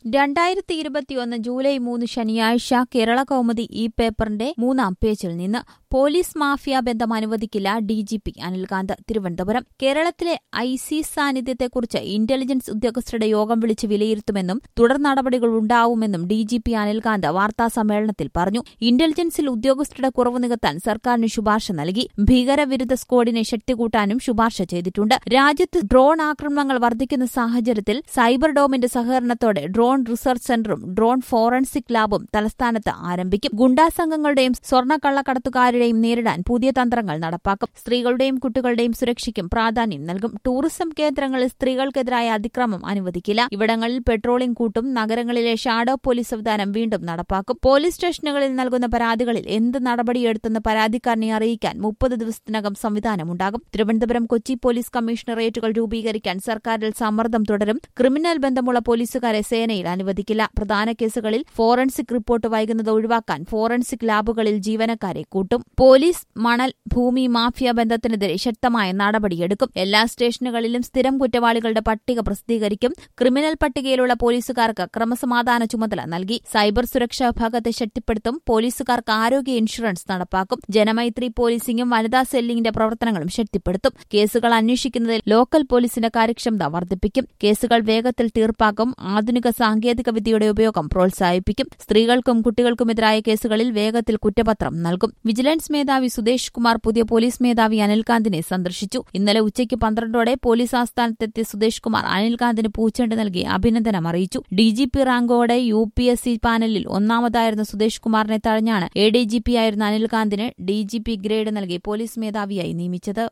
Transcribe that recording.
രണ്ടായിരത്തി ഇരുപത്തിയൊന്ന് ജൂലൈ മൂന്ന് ശനിയാഴ്ച കേരള കൗമുദി ഈ പേപ്പറിന്റെ മൂന്നാം പേജിൽ നിന്ന് പോലീസ് മാഫിയ ബന്ധം അനുവദിക്കില്ല D G P Anilkanth Thiruvananthapuram കേരളത്തിലെ ഐ സി സാന്നിധ്യത്തെക്കുറിച്ച് ഇന്റലിജൻസ് ഉദ്യോഗസ്ഥരുടെ യോഗം വിളിച്ച് വിലയിരുത്തുമെന്നും തുടർ നടപടികൾ ഉണ്ടാവുമെന്നും ഡി ജി പി അനിൽകാന്ത് വാർത്താസമ്മേളനത്തിൽ പറഞ്ഞു ഇന്റലിജൻസിൽ ഉദ്യോഗസ്ഥരുടെ കുറവ് നികത്താൻ സർക്കാരിന് ശുപാർശ നൽകി ഭീകരവിരുദ്ധ സ്ക്വാഡിനെ ശക്തികൂട്ടാനും ശുപാർശ ചെയ്തിട്ടുണ്ട് രാജ്യത്ത് ഡ്രോൺ ആക്രമണങ്ങൾ വർദ്ധിക്കുന്ന സാഹചര്യത്തിൽ സൈബർ ഡോമിന്റെ സഹകരണത്തോടെ ഡ്രോൺ റിസർച്ച് സെന്ററും ഡ്രോൺ ഫോറൻസിക് ലാബും തലസ്ഥാനത്ത് ആരംഭിക്കും ഗുണ്ടാ സംഘങ്ങളുടെയും സ്വർണ്ണക്കള്ളക്കടത്തുകാരുടെയും നേരിടാൻ പുതിയ തന്ത്രങ്ങൾ നടപ്പാക്കും സ്ത്രീകളുടെയും കുട്ടികളുടെയും സുരക്ഷയ്ക്കും പ്രാധാന്യം നൽകും ടൂറിസം കേന്ദ്രങ്ങളിൽ സ്ത്രീകൾക്കെതിരായ അതിക്രമം അനുവദിക്കില്ല ഇവിടങ്ങളിൽ പെട്രോളിംഗ് കൂട്ടും നഗരങ്ങളിലെ ഷാഡോ പോലീസ് സംവിധാനം വീണ്ടും നടപ്പാക്കും പോലീസ് സ്റ്റേഷനുകളിൽ നൽകുന്ന പരാതികളിൽ എന്ത് നടപടിയെടുത്തെന്ന് പരാതിക്കാരനെ അറിയിക്കാൻ മുപ്പത് ദിവസത്തിനകം സംവിധാനമുണ്ടാകും തിരുവനന്തപുരം കൊച്ചി പോലീസ് കമ്മീഷണറേറ്റുകൾ രൂപീകരിക്കാൻ സർക്കാരിൽ സമ്മർദ്ദം തുടരും ക്രിമിനൽ ബന്ധമുള്ള പോലീസുകാരെ സേനയിൽ അനുവദിക്കില്ല പ്രധാന കേസുകളിൽ ഫോറൻസിക് റിപ്പോർട്ട് വൈകുന്നത് ഒഴിവാക്കാൻ ഫോറൻസിക് ലാബുകളിൽ ജീവനക്കാരെ കൂട്ടും പോലീസ് മണൽ ഭൂമി മാഫിയ ബന്ധത്തിനെതിരെ ശക്തമായ നടപടിയെടുക്കും എല്ലാ സ്റ്റേഷനുകളിലും സ്ഥിരം കുറ്റവാളികളുടെ പട്ടിക പ്രസിദ്ധീകരിക്കും ക്രിമിനൽ പട്ടികയിലുള്ള പോലീസുകാർക്ക് ക്രമസമാധാന ചുമതല നൽകി സൈബർ സുരക്ഷാ വിഭാഗത്തെ ശക്തിപ്പെടുത്തും പോലീസുകാർക്ക് ആരോഗ്യ ഇൻഷുറൻസ് നടപ്പാക്കും ജനമൈത്രി പോലീസിംഗും വനിതാ സെല്ലിംഗിന്റെ പ്രവർത്തനങ്ങളും ശക്തിപ്പെടുത്തും കേസുകൾ അന്വേഷിക്കുന്നതിൽ ലോക്കൽ പോലീസിന്റെ കാര്യക്ഷമത വർദ്ധിപ്പിക്കും കേസുകൾ വേഗത്തിൽ തീർപ്പാക്കും ആധുനിക സാങ്കേതിക വിദ്യയുടെ ഉപയോഗം പ്രോത്സാഹിപ്പിക്കും സ്ത്രീകൾക്കും കുട്ടികൾക്കുമെതിരായ കേസുകളിൽ വേഗത്തിൽ കുറ്റപത്രം നൽകും വിജിലൻസ് മേധാവി സുദേശ് കുമാർ പുതിയ പോലീസ് മേധാവി അനിൽകാന്തിനെ സന്ദർശിച്ചു ഇന്നലെ ഉച്ചയ്ക്ക് പന്ത്രണ്ടോടെ പോലീസ് ആസ്ഥാനത്തെത്തിയ സുദേശ് കുമാർ അനിൽകാന്തിന് പൂച്ചെണ്ട് നൽകി അഭിനന്ദനം അറിയിച്ചു ഡിജിപി റാങ്കോടെ യു പി എസ് സി പാനലിൽ ഒന്നാമതായിരുന്ന സുദേശ് കുമാറിനെ തഴഞ്ഞാണ് എ ഡി ജി പി ആയിരുന്ന അനിൽകാന്തിന് ഡിജിപി ഗ്രേഡ് നൽകി പോലീസ് മേധാവിയായി നിയമിച്ചത്